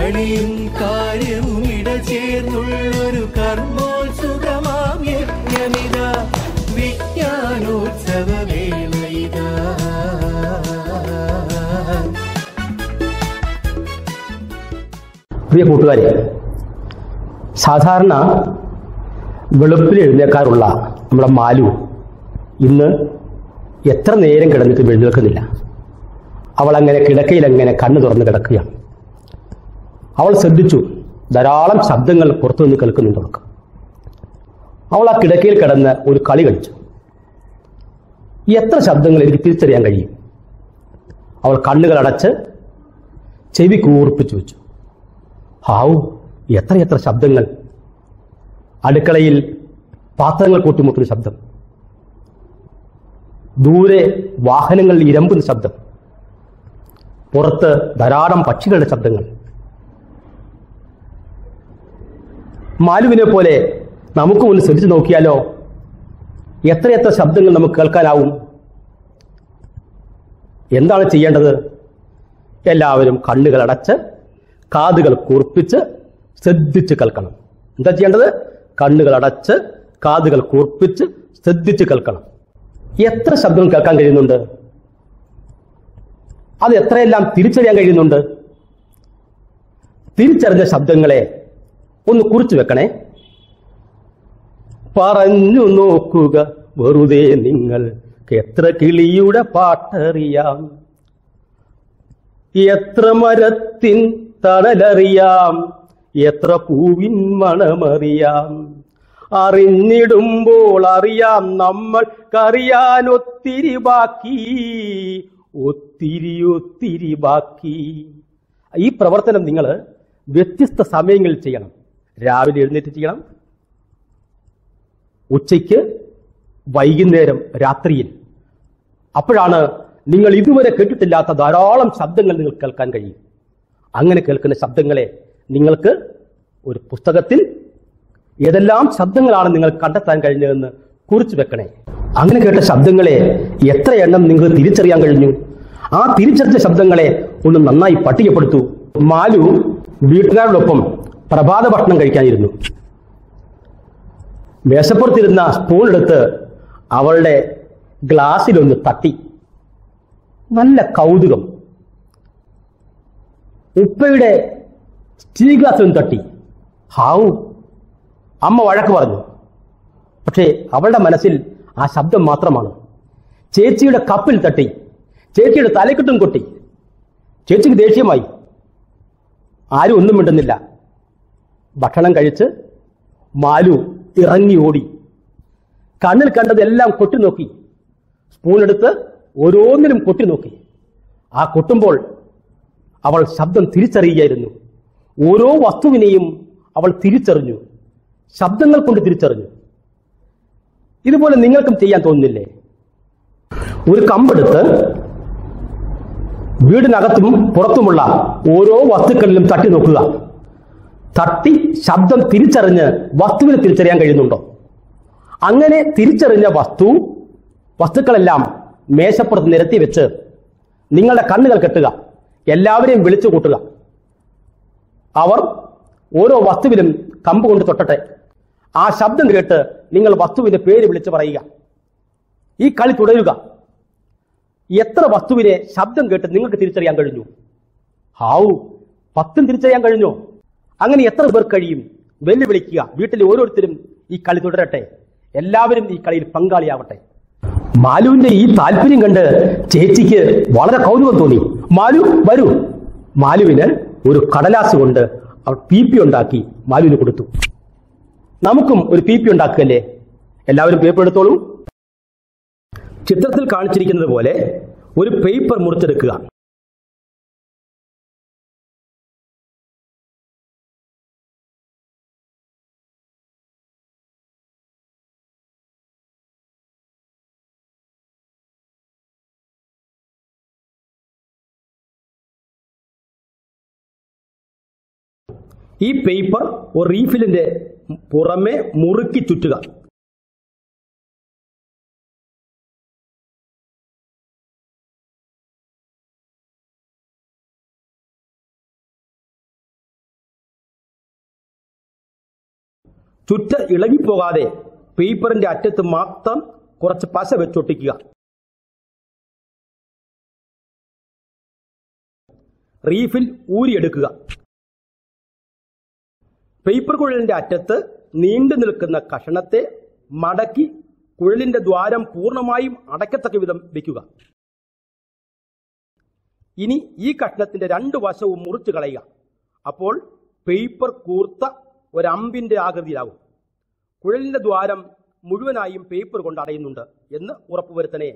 കളിയും കാര്യവും ഇടചേർന്നുള്ളൊരു കർമ്മോത്സുകമാം യജ്ഞമിത വിജ്ഞാനോത്സവ വേളയിതാ പ്രിയ കൂട്ടുകാരെ സാധാരണ വെളുപ്പിൽ എഴുന്നേക്കാറുള്ള നമ്മുടെ മാലു ഇന്ന് എത്ര നേരം കിടന്നിട്ട് എഴുന്നേൽക്കുന്നില്ല അവൾ അങ്ങനെ കിടക്കയിൽ അങ്ങനെ കണ്ണു തുറന്ന് കിടക്കുകയാണ് അവൾ ശ്രദ്ധിച്ചു ധാരാളം ശബ്ദങ്ങൾ പുറത്തു നിന്ന് കേൾക്കുന്നുണ്ട് അവൾക്ക് അവൾ ആ കിടക്കയിൽ കിടന്ന് ഒരു കളി കളിച്ചു എത്ര ശബ്ദങ്ങൾ എനിക്ക് തിരിച്ചറിയാൻ കഴിയും അവൾ കണ്ണുകൾ അടച്ച് ചെവി കൂർപ്പിച്ചു വെച്ചു ഹാവു എത്രയെത്ര ശബ്ദങ്ങൾ അടുക്കളയിൽ പാത്രങ്ങൾ കൂട്ടിമുട്ടുന്ന ശബ്ദം ദൂരെ വാഹനങ്ങൾ ഇരമ്പുന്ന ശബ്ദം പുറത്ത് ധാരാളം പക്ഷികളുടെ ശബ്ദങ്ങൾ മാലുവിനെ പോലെ നമുക്ക് ഒന്ന് ശ്രദ്ധിച്ചു നോക്കിയാലോ എത്രയെത്ര ശബ്ദങ്ങൾ നമുക്ക് കേൾക്കാനാവും എന്താണ് ചെയ്യേണ്ടത് എല്ലാവരും കണ്ണുകൾ അടച്ച് കാതുകൾ കൂർപ്പിച്ച് ശ്രദ്ധിച്ച് കേൾക്കണം എന്താ ചെയ്യേണ്ടത് കണ്ണുകൾ അടച്ച് കാതുകൾ കൂർപ്പിച്ച് ശ്രദ്ധിച്ച് കേൾക്കണം എത്ര ശബ്ദം കേൾക്കാൻ കഴിയുന്നുണ്ട് അത് എത്രയെല്ലാം തിരിച്ചറിയാൻ കഴിയുന്നുണ്ട് തിരിച്ചറിഞ്ഞ ശബ്ദങ്ങളെ ഒന്ന് കുറിച്ചു വെക്കണേ പറഞ്ഞു നോക്കുക വെറുതെ നിങ്ങൾക്ക് എത്ര കിളിയുടെ പാട്ടറിയാം എത്ര മരത്തിൻ തണലറിയാം എത്ര പൂവിൻ മണമറിയാം അറിഞ്ഞിടുമ്പോൾ അറിയാം നമ്മൾക്കറിയാൻ ഒത്തിരി ബാക്കി ഒത്തിരി ഒത്തിരി ബാക്കി ഈ പ്രവർത്തനം നിങ്ങൾ വ്യത്യസ്ത സമയങ്ങളിൽ ചെയ്യണം രാവിലെ എഴുന്നേറ്റ് ചെയ്യണം ഉച്ചയ്ക്ക് വൈകുന്നേരം രാത്രിയിൽ അപ്പോഴാണ് നിങ്ങൾ ഇതുവരെ കേട്ടിട്ടില്ലാത്ത ധാരാളം ശബ്ദങ്ങൾ നിങ്ങൾ കേൾക്കാൻ കഴിയും അങ്ങനെ കേൾക്കുന്ന ശബ്ദങ്ങളെ നിങ്ങൾക്ക് ഒരു പുസ്തകത്തിൽ ഏതെല്ലാം ശബ്ദങ്ങളാണ് നിങ്ങൾ കണ്ടെത്താൻ കഴിഞ്ഞതെന്ന് കുറിച്ചു വെക്കണേ അങ്ങനെ കേട്ട ശബ്ദങ്ങളെ എത്ര എണ്ണം നിങ്ങൾ തിരിച്ചറിയാൻ കഴിഞ്ഞു ആ തിരിച്ചറിഞ്ഞ ശബ്ദങ്ങളെ ഒന്ന് നന്നായി പട്ടികപ്പെടുത്തൂ മാലു വീട്ടുകാരോടൊപ്പം പ്രഭാത ഭക്ഷണം കഴിക്കാനിരുന്നു മേശപ്പുറത്തിരുന്ന സ്പൂൺ എടുത്ത് അവളുടെ ഗ്ലാസ്സിലൊന്ന് തട്ടി നല്ല കൗതുകം ഉപ്പയുടെ സ്റ്റീൽ ഗ്ലാസ്സിലൊന്ന് തട്ടി ഹാവു അമ്മ വഴക്ക് പറഞ്ഞു പക്ഷേ അവളുടെ മനസ്സിൽ ആ ശബ്ദം മാത്രമാണ് ചേച്ചിയുടെ കപ്പിൽ തട്ടി ചേച്ചിയുടെ തലക്കെട്ടും കൊട്ടി ചേച്ചിക്ക് ദേഷ്യമായി ആരും ഒന്നും മിണ്ടുന്നില്ല ഭക്ഷണം കഴിച്ച് മാലു ഇറങ്ങി ഓടി കണ്ണിൽ കണ്ടതെല്ലാം കൊട്ടി നോക്കി സ്പൂൺ എടുത്ത് ഓരോന്നിനും കൊട്ടി നോക്കി ആ കൊട്ടുമ്പോൾ അവൾ ശബ്ദം തിരിച്ചറിയുകയായിരുന്നു ഓരോ വസ്തുവിനെയും അവൾ തിരിച്ചറിഞ്ഞു ശബ്ദങ്ങൾ കൊണ്ട് തിരിച്ചറിഞ്ഞു ഇതുപോലെ നിങ്ങൾക്കും ചെയ്യാൻ തോന്നുന്നില്ലേ ഒരു കമ്പെടുത്ത് വീടിനകത്തും പുറത്തുമുള്ള ഓരോ വസ്തുക്കളിലും തട്ടി നോക്കുക തട്ടി ശബ്ദം തിരിച്ചറിഞ്ഞ് വസ്തുവിനെ തിരിച്ചറിയാൻ കഴിയുന്നുണ്ടോ അങ്ങനെ തിരിച്ചറിഞ്ഞ വസ്തു വസ്തുക്കളെല്ലാം മേശപ്പുറത്ത് നിരത്തി വെച്ച് നിങ്ങളുടെ കണ്ണുകൾ കെട്ടുക എല്ലാവരെയും വിളിച്ചു കൂട്ടുക അവർ ഓരോ വസ്തുവിലും കമ്പ് കൊണ്ട് തൊട്ടട്ടെ ആ ശബ്ദം കേട്ട് നിങ്ങൾ വസ്തുവിന്റെ പേര് വിളിച്ചു പറയുക ഈ കളി തുടരുക എത്ര വസ്തുവിനെ ശബ്ദം കേട്ട് നിങ്ങൾക്ക് തിരിച്ചറിയാൻ കഴിഞ്ഞു ഹാവു പത്തും തിരിച്ചറിയാൻ കഴിഞ്ഞോ അങ്ങനെ എത്ര പേർ കഴിയും വെല്ലുവിളിക്കുക വീട്ടിലെ ഓരോരുത്തരും ഈ കളി തുടരട്ടെ എല്ലാവരും ഈ കളിയിൽ പങ്കാളിയാവട്ടെ മാലുവിന്റെ ഈ താല്പര്യം കണ്ട് ചേച്ചിക്ക് വളരെ കൗതുകം തോന്നി മാലു വരൂ മാലുവിന് ഒരു കടലാസ് കൊണ്ട് അവർ പി പി ഉണ്ടാക്കി മാലുവിന് കൊടുത്തു നമുക്കും ഒരു പി പി ഉണ്ടാക്കുകയല്ലേ എല്ലാവരും പേപ്പർ എടുത്തോളൂ ചിത്രത്തിൽ കാണിച്ചിരിക്കുന്നത് പോലെ ഒരു പേപ്പർ മുറിച്ചെടുക്കുക ഈ പേപ്പർ ഒരു റീഫിലിന്റെ പുറമെ മുറുക്കി ചുറ്റുക ചുറ്റ ഇളകിപ്പോകാതെ പേപ്പറിന്റെ അറ്റത്ത് മാത്രം കുറച്ച് പശ വെച്ചൊട്ടിക്കുക റീഫിൽ ഊരിയെടുക്കുക പേപ്പർ കുഴലിന്റെ അറ്റത്ത് നീണ്ടു നിൽക്കുന്ന കഷണത്തെ മടക്കി കുഴലിന്റെ ദ്വാരം പൂർണ്ണമായും അടയ്ക്കത്തക്ക വിധം വയ്ക്കുക ഇനി ഈ കഷ്ണത്തിന്റെ രണ്ട് വശവും മുറിച്ചു കളയുക അപ്പോൾ പേപ്പർ കൂർത്ത ഒരമ്പിന്റെ ആകൃതിയിലാകും കുഴലിന്റെ ദ്വാരം മുഴുവനായും പേപ്പർ കൊണ്ട് അടയുന്നുണ്ട് എന്ന് ഉറപ്പുവരുത്തണേ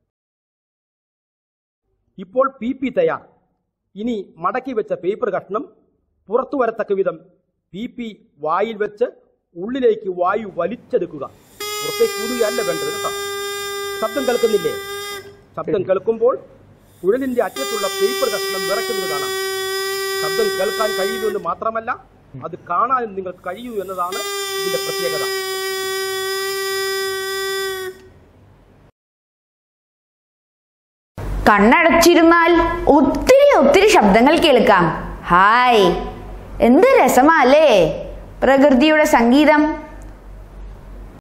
ഇപ്പോൾ പി പി തയ്യാർ ഇനി മടക്കി വെച്ച പേപ്പർ കഷ്ണം പുറത്തു വരത്തക്ക വിധം പി പി വായിൽ വെച്ച് ഉള്ളിലേക്ക് വായു വലിച്ചെടുക്കുക പുറത്തേക്ക് കൂടുകയല്ല വേണ്ടത് കേട്ടോ ശബ്ദം കേൾക്കുന്നില്ലേ ശബ്ദം കേൾക്കുമ്പോൾ കുഴലിന്റെ അറ്റത്തുള്ള പേപ്പർ കഷ്ണം വിറയ്ക്കുന്നത് കാണാം ശബ്ദം കേൾക്കാൻ കഴിയുമെന്ന് മാത്രമല്ല അത് കാണാനും നിങ്ങൾക്ക് കഴിയൂ എന്നതാണ് ഇതിന്റെ പ്രത്യേകത കണ്ണടച്ചിരുന്നാൽ ഒത്തിരി ഒത്തിരി ശബ്ദങ്ങൾ കേൾക്കാം ഹായ് എന്ത് രസമാ അല്ലേ പ്രകൃതിയുടെ സംഗീതം